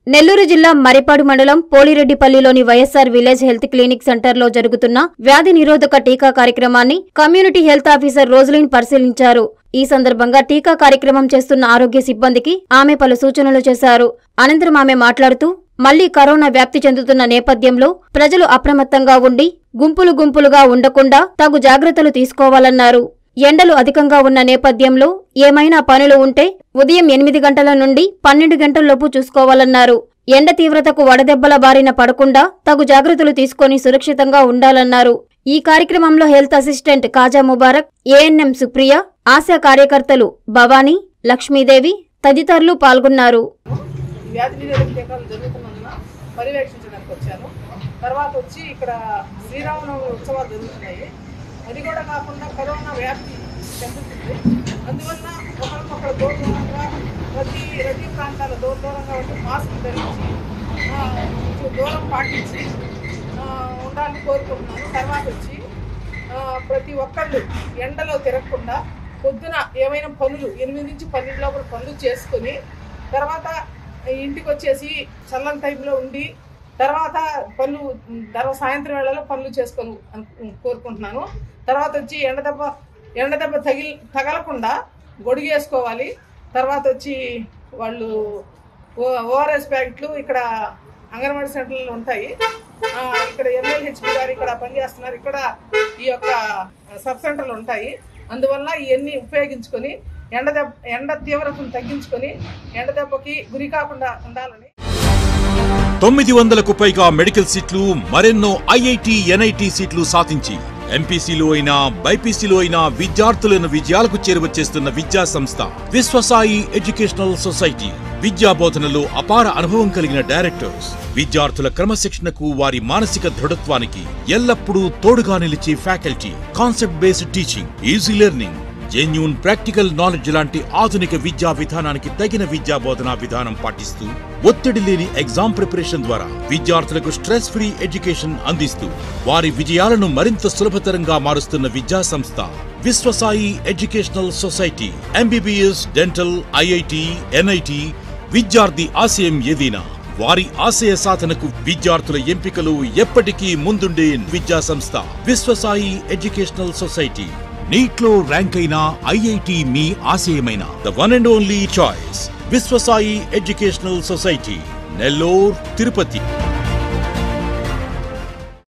నెల్లూరు జిల్లా మరిపాడు మండలం పోలిరెడ్డిపల్లిలోని వైఎస్సార్ విలేజ్ హెల్త్ క్లినిక్ సెంటర్లో జరుగుతున్న వ్యాధి నిరోధక టీకా కార్యక్రమాన్ని కమ్యూనిటీ హెల్త్ ఆఫీసర్ రోజులిన్ పరిశీలించారు ఈ సందర్భంగా టీకా కార్యక్రమం చేస్తున్న ఆరోగ్య సిబ్బందికి ఆమె పలు సూచనలు చేశారు అనంతరం ఆమె మాట్లాడుతూ మళ్లీ కరోనా వ్యాప్తి చెందుతున్న నేపథ్యంలో ప్రజలు అప్రమత్తంగా ఉండి గుంపులు గుంపులుగా ఉండకుండా తగు జాగ్రత్తలు తీసుకోవాలన్నారు ఎండలు అధికంగా ఉన్న నేపథ్యంలో ఏమైనా పనులు ఉంటే ఉదయం ఎనిమిది గంటల నుండి పన్నెండు గంటల్లోపు చూసుకోవాలన్నారు ఎండ తీవ్రతకు వడదెబ్బల బారిన పడకుండా తగు జాగ్రత్తలు తీసుకొని సురక్షితంగా ఉండాలన్నారు ఈ కార్యక్రమంలో health assistant Kaja Mubarak ANM Supriya Asha కార్యకర్తలు భవానీ లక్ష్మీదేవి తదితరులు పాల్గొన్నారు వ్యాధి నిరోధక టీకాలు జరుగుతున్నందున పర్యవేక్షించడానికి వచ్చాను తర్వాత వచ్చి ఇక్కడ శ్రీరామనవమి ఉత్సవాలు జరుగుతున్నాయి అది కూడా కాకుండా కరోనా వ్యాప్తి చెందుతుంది అందువల్ల ఒకరికొకరు దూర దూరంగా ప్రతి రద్దీ ప్రాంతాల దూర దూరంగా ఉండి మాస్క్ ధరించి ఆ, కొంచెం దూరం పాటించి ఆ, ఉండాలని కోరుకుంటున్నాను తర్వాత వచ్చి ఆ, ప్రతి ఒక్కళ్ళు ఎండలో తిరగకుండా పొద్దున ఏమైనా పనులు ఎనిమిది నుంచి పన్నెండు లోపల పనులు చేసుకొని తర్వాత ఇంటికి వచ్చేసి చల్లని టైంలో ఉండి తర్వాత పనులు తర్వాత సాయంత్రం వేళలో పనులు చేసుకొని అను- కోరుకుంటున్నాను తర్వాత వచ్చి ఎండ దెబ్బ ఎండ దెబ్బ తగిలి తగలకుండా గొడుగేసుకోవాలి తర్వాత వచ్చి వాళ్ళు ఓఆర్ఎస్ ప్యాకెట్లు ఇక్కడ అంగన్వాడీ సెంటర్లు ఉంటాయి ఆ, ఇక్కడ ఎమ్మెల్యేహెచ్పి గారు ఇక్కడ పనిచేస్తున్నారు ఇక్కడ ఈ యొక్క సబ్ సెంటర్లు ఉంటాయి అందువల్ల ఇవన్నీ ఉపయోగించుకొని ఎండ దెబ్బ ఎండ తీవ్రతను తగ్గించుకొని ఎండ దెబ్బకి గురి కాకుండా ఉండాలని తొమ్మిది వందలకు పైగా మెడికల్ సీట్లు మరెన్నో ఐఐటి ఎన్ఐటి సీట్లు సాధించి ఎంపీసీలో అయినా బైపీసీలో అయినా విద్యార్థులను విజయాలకు చేరువచేస్తున్న విద్యా సంస్థ విశ్వసాయి ఎడ్యుకేషనల్ సొసైటీ విద్యా బోధనలో అపార అనుభవం కలిగిన డైరెక్టర్స్ విద్యార్థుల క్రమశిక్షణకు వారి మానసిక దృఢత్వానికి ఎల్లప్పుడూ తోడుగా నిలిచే faculty concept based teaching easy learning genuine practical knowledge లాంటి ఆధునిక విద్యా విధానానికి తగిన విద్యా బోధనా విధానం పాటిస్తూ ఒత్తిడి లేని ఎగ్జామ్ ప్రిపరేషన్ ద్వారా విద్యార్థులకు స్ట్రెస్ ఫ్రీ ఎడ్యుకేషన్ అందిస్తూ వారి విజయాలను మరింత సులభతరంగా మారుస్తున్న విద్యా సంస్థ Vishwasai educational society MBBS dental IIT NIT విద్యార్థి ఆశయం ఏదైనా వారి ఆశయ సాధనకు విద్యార్థుల ఎంపికలు ఎప్పటికీ ముందుండే విద్యా సంస్థ విశ్వసాయి ఎడ్యుకేషనల్ సొసైటీ నీట్లో ర్యాంక్ అయిన ఐఐటి మీ ఆశయమైన the one and only choice Vishwasai educational society Nellore Tirupati